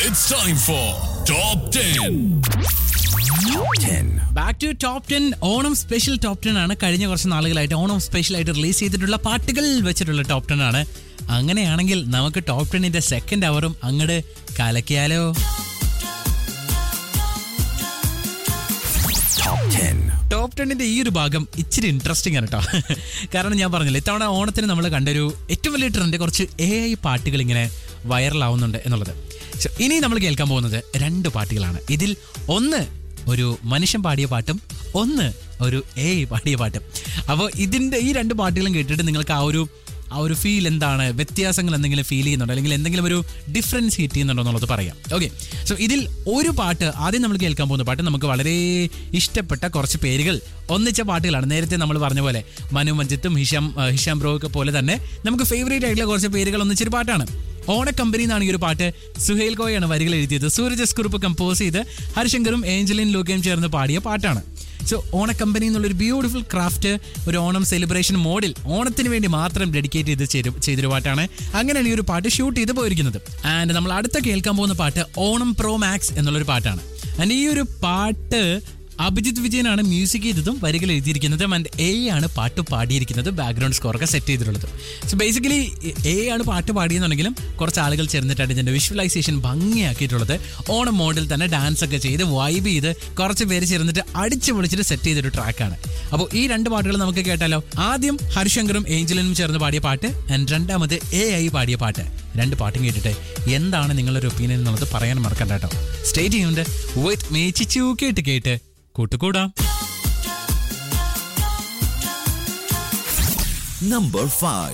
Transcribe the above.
It's time for Top 10. Back to top ten Onam special top ten ആണ് കഴിഞ്ഞ കുറച്ച് നാളുകളായിട്ട് ഓണം സ്പെഷ്യൽ ആയിട്ട് റിലീസ് ചെയ്തിട്ടുള്ള പാട്ടുകൾ വെച്ചിട്ടുള്ള ടോപ്പ് ടെൻ ആണ് അങ്ങനെയാണെങ്കിൽ നമുക്ക് ടോപ്പ് ടെന്നിന്റെ സെക്കൻഡ് അവറും അങ്ങോട്ട് കലക്കിയാലോ ടോപ്പ് ടെന്നിന്റെ ഈ ഒരു ഭാഗം ഇച്ചിരി ഇൻട്രസ്റ്റിംഗ് ആണ് കേട്ടോ കാരണം ഞാൻ പറഞ്ഞില്ല ഇത്തവണ ഓണത്തിന് നമ്മൾ കണ്ടൊരു ഏറ്റവും വലിയ ട്രെൻഡ് കുറച്ച് എ ഐ പാട്ടുകൾ ഇങ്ങനെ വൈറലാവുന്നുണ്ട് എന്നുള്ളത് So, ഇനി നമ്മൾ കേൾക്കാൻ പോകുന്നത് രണ്ട് പാട്ടുകളാണ് ഇതിൽ ഒന്ന് ഒരു മനുഷ്യൻ പാടിയ പാട്ടും ഒന്ന് ഒരു എ ഐ പാടിയ പാട്ടും അപ്പോൾ ഇതിൻ്റെ ഈ രണ്ട് പാട്ടുകളും കേട്ടിട്ട് നിങ്ങൾക്ക് ആ ഒരു ആ ഒരു ഫീൽ എന്താണ് വ്യത്യാസങ്ങൾ എന്തെങ്കിലും ഫീൽ ചെയ്യുന്നുണ്ടോ അല്ലെങ്കിൽ എന്തെങ്കിലും ഒരു ഡിഫറൻസ് ഹിറ്റ് ചെയ്യുന്നുണ്ടോ എന്നുള്ളത് പറയാം ഓക്കെ സോ ഇതിൽ ഒരു പാട്ട് ആദ്യം നമ്മൾ കേൾക്കാൻ പോകുന്ന പാട്ട് നമുക്ക് വളരെ ഇഷ്ടപ്പെട്ട കുറച്ച് പേരുകൾ ഒന്നിച്ച പാട്ടുകളാണ് നേരത്തെ നമ്മൾ പറഞ്ഞ പോലെ മനു മഞ്ജിത്തും ഹിഷാം ആ, ഹിഷാം ബ്രോ ഒക്കെ പോലെ തന്നെ നമുക്ക് ഫേവറേറ്റ് ആയിട്ടുള്ള കുറച്ച് പേരുകൾ ഒന്നിച്ചൊരു പാട്ടാണ് ഓണ കമ്പനി എന്നാണ് ഈ ഒരു പാട്ട് സുഹേൽ കോയാണ് വരികൾ എഴുതിയത് സൂരജ് എസ് കുറുപ്പ് കമ്പോസ് ചെയ്ത് ഹരിശങ്കറും ഏഞ്ചലിൻ ലോകയും ചേർന്ന് പാടിയ പാട്ടാണ് സോ ഓണ കമ്പനി എന്നുള്ളൊരു ബ്യൂട്ടിഫുൾ ക്രാഫ്റ്റ് ഒരു ഓണം സെലിബ്രേഷൻ മോഡിൽ ഓണത്തിന് വേണ്ടി മാത്രം ഡെഡിക്കേറ്റ് ചെയ്ത് ചെയ്ത- ചെയ്തൊരു പാട്ടാണ് അങ്ങനെയാണ് ഈ ഒരു പാട്ട് ഷൂട്ട് ചെയ്ത് പോയിരിക്കുന്നത് ആൻഡ് നമ്മൾ അടുത്ത കേൾക്കാൻ പോകുന്ന പാട്ട് ഓണം പ്രോ മാക്സ് എന്നുള്ളൊരു പാട്ടാണ് ആൻഡ് ഈ ഒരു പാട്ട് അഭിജിത്ത് വിജയനാണ് മ്യൂസിക് ചെയ്തതും വരികൾ എഴുതിയിരിക്കുന്നത് ആൻഡ് എ ആണ് പാട്ട് പാടിയിരിക്കുന്നത് ബാക്ക്ഗ്രൗണ്ട് സ്കോർ ഒക്കെ സെറ്റ് ചെയ്തിട്ടുള്ളത് സോ ബേസിക്കലി എ ആണ് പാട്ട് പാടിയെന്നുണ്ടെങ്കിലും കുറച്ച് ആളുകൾ ചേർന്നിട്ടാണ് ഇതിന്റെ വിഷ്വലൈസേഷൻ ഭംഗിയാക്കിയിട്ടുള്ളത് ഓണം മോഡിൽ തന്നെ ഡാൻസ് ഒക്കെ ചെയ്ത് വൈബ് ചെയ്ത് കുറച്ച് പേര് ചേർന്നിട്ട് അടിച്ചു പൊളിച്ചിട്ട് സെറ്റ് ചെയ്തൊരു ട്രാക്കാണ് അപ്പോൾ ഈ രണ്ട് പാട്ടുകൾ നമുക്ക് കേട്ടാലോ ആദ്യം ഹരിശങ്കറും ഏഞ്ചലിനും ചേർന്ന് പാടിയ പാട്ട് ആൻഡ് രണ്ടാമത് എ ഐ പാടിയ പാട്ട് രണ്ട് പാട്ടും കേട്ടിട്ട് എന്താണ് നിങ്ങളുടെ ഒപ്പീനിയൻ എന്നുള്ളത് പറയാൻ മറക്കണ്ട കേട്ടോ സ്റ്റേ ചെയ്യുന്നുണ്ട് വിത്ത് മേച്ചിച്ചു കേട്ട് കേട്ട് കൂട്ടുകൂടാം Number 5.